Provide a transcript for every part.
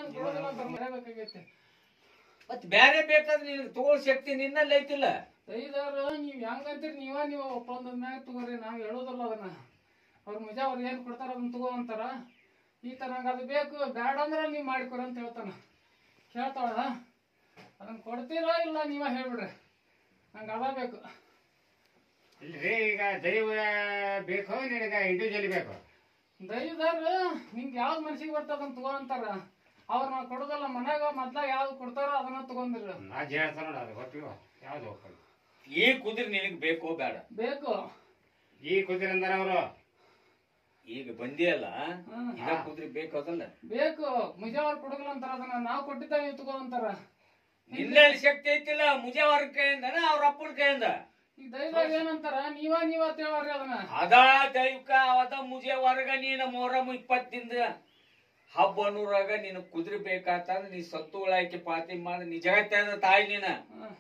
ನಂಗೆ ಕೊಡೋದಿಲ್ಲ ಅಂತ ಮರೆಯಬೇಕಾಗೈತೆ ಮತ್ ಬ್ಯಾರೆ ಬೇಕಾದ್ರೆ ನಿನಗೆ ತಗೊಳ್ ಶಕ್ತಿ ನಿನ್ನಲ್ಲಿ ಐತಿಲ್ಲ ಐದಾರು ನೀವ್ ಹೆಂಗಂತೀರಿ ನೀವ ನೀವ ಒಪ್ಪಂದದ ಮ್ಯಾಗ ತಗೋರಿ ನಾವ್ ಹೇಳೋದಲ್ಲ ಅದನ್ನ ಅವ್ರ ಮಜಾ ಅವ್ರು ಏನ್ ಕೊಡ್ತಾರ ಅದನ್ನ ತಗೋ ಅಂತಾರ ಈ ತರ ನಂಗೆ ಅದು ಬೇಕು ಬ್ಯಾಡ ಅಂದ್ರೆ ನೀವ್ ಮಾಡಿಕೊರಿ ಅಂತ ಹೇಳ್ತಾನ ಕೇಳ್ತಾಳ ಅದನ್ನ ಕೊಡ್ತೀರಾ ಇಲ್ಲ ನೀವ ಹೇಳ್ಬಿಡ್ರಿ ನಂಗೆ ಅದ ಬೇಕು ಇಲ್ರಿ ಈಗ ದೈವ ಬೇಕು ನಿನಗ ಇಂಡಿವಿಜುವಲ್ ಬೇಕು ದೈವದಾರ ನಿಂಗೆ ಯಾವ್ದು ಮನ್ಸಿಗೆ ಬರ್ತದ ಅದನ್ನ ತಗೋ ಅಂತಾರ ಅವ್ರು ನಾವು ಕೊಡೋದಲ್ಲ ಮನ್ಯಾಗ ಮೊದ್ಲಾಗ ಯಾವ್ದು ಕೊಡ್ತಾರ ಅದನ್ನ ತಗೊಂಡಿರ ಅಜ್ಜ ಹೇಳ್ತಾರ ನೋಡ ಅದು ಗೊತ್ತಿವ ಯಾವ್ದು ಹೋಗ್ಬೇಕು ಈ ಕುದುರೆ ನಿನಗ್ ಬೇಕೋ ಬೇಡ ಬೇಕು ಈ ಕುದುರೆ ಅಂದಾರ ಅವರು ಈಗ ಬಂದಿಯಲ್ಲ ಹ್ಮ್. ಇದ ಕುದುರೆ ಬೇಕದಲ್ಲ ಬೇಕು ಮುಜಾವರ್ ಕೊಡೋದಿಲ್ಲ ಅಂತಾರ ಅದನ್ನ ನಾವು ಕೊಟ್ಟಿದ್ದ ನೀವು ತಗೋ ಅಂತಾರ ನಿನ್ನಲ್ಲಿ ಶಕ್ತಿ ಐತಿಲ್ಲ ಮುಜಾವರ ಕೈಯಿಂದ ಅವ್ರ ಅಪ್ಪನ ಕೈಯಿಂದ ಈಗ ದೈವದಾಗ ಏನಂತಾರ ನೀವ ನೀವ ಅಂತ ಹೇಳವ್ರಿ ಅದನ್ನ ಅದ ದೈವಕ ಅದ ಮುಜಾವರ್ಗ ನೀನು ಮೊಹರಂ ಇಪ್ಪತ್ತಿಂದ ಹಬ್ಬ ಅನ್ನೂರಾಗ ನೀನು ಕುದುರೆ ಬೇಕಾತಂದ್ರೆ ನೀ ಸತ್ತು ಉಳಾಕಿ ಪಾತಿ ಮಾಡಿ ನೀ ಜಗತ್ತದ ತಾಯಿ ನೀನ ಹ್ಮ್.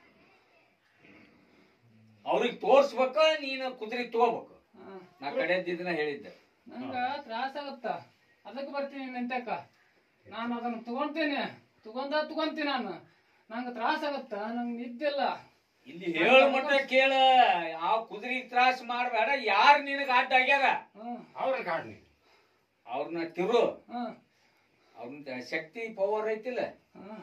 ಅವ್ರಿಗೆ ತೋರ್ಸ್ಬೇಕ ನೀನು ಕುದುರೆ ತಗೋಬೇಕು ಹ್ಮ್. ನಾ ಕಡೆ ದಿನ ಹೇಳಿದ್ದೆ ನಂಗ ತ್ರಾಸ ಆಗತ್ತ ಅದಕ್ಕೆ ಬರ್ತೀನಿ ನಿಂತಕ್ಕ ನಾನು ಅದನ್ನ ತಗೊಂತೀನಿ ತಗೊಂಡ ತಗೊಂತೀನಿ ನಾನು ನಂಗೆ ತ್ರಾಸ ಆಗತ್ತ ನಂಗೆ ನಿದ್ದಿಲ್ಲ ಇಲ್ಲಿ ಹೇಳ ಮಟ್ಟ ಕೇಳ ಆ ಕುದುರೆ ತ್ರಾಸ ಮಾಡ್ಬೇಡ ಯಾರು ನಿನಗ ಅಡ್ಡ ಆಗ್ಯಾರ ಹ್ಮ್ ಅವ್ರ ಕಾಡ್ನಿ ಅವ್ರನ್ನ ತಿರು ಹ್ಮ್ ಅವ್ರನ್ನ ಶಕ್ತಿ ಪವರ್ ಐತಿಲ್ಲ ಹ್ಮ್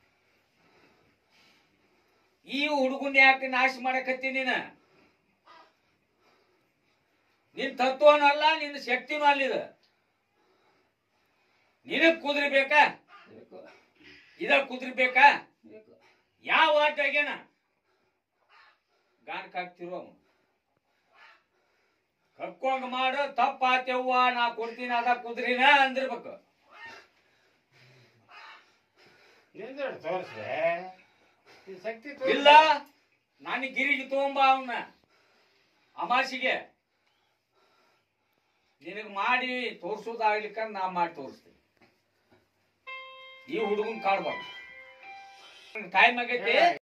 ಈ ಹುಡುಗನ್ ಯಾಕೆ ನಾಶ ಮಾಡಕತ್ತಿ ನೀನ ನಿನ್ ತತ್ವನಲ್ಲ ನಿನ್ನ ಶಕ್ತಿನೂ ಅಲ್ಲಿದ ನಿನಗ್ ಕುದುರೆ ಬೇಕಾ ಬೇಕು ಇದ ಕುದುರೆ ಬೇಕಾ ಬೇಕು ಯಾವ ಆಟ ಆಗ್ಯಾನ ಗಾನಕ್ ಹಾಕ್ತಿರೋ ಅವ್ನು. ಕಕ್ಕೊಂಗ್ ಮಾಡು ತಪ್ಪಾತ್ಯವ್ವ ನಾ ಕೊಡ್ತೀನಿ ಅದ ಕುದುರಿನ ಅಂದಿರ್ಬೇಕು ನಿಂದ್ರ ತೋರಿಸ್ರೆ ಈ ಶಕ್ತಿ ತೋರ್ಸು. ಇಲ್ಲ ನಾನು ಗಿರಿಗೆ ತಗೊಂಬ ಅವನ್ನ ಅಮಾಸಿಗೆ ನಿನಗ್ ಮಾಡಿ ತೋರ್ಸೋದಾಗ್ಲಿಕ್ಕ ನಾ ಮಾಡಿ ತೋರಿಸ್ತೀನಿ ಈ ಹುಡುಗನ್ ಕಾಡ್ಬಾರ್ದು ಟೈಮ್ ಆಗೈತಿ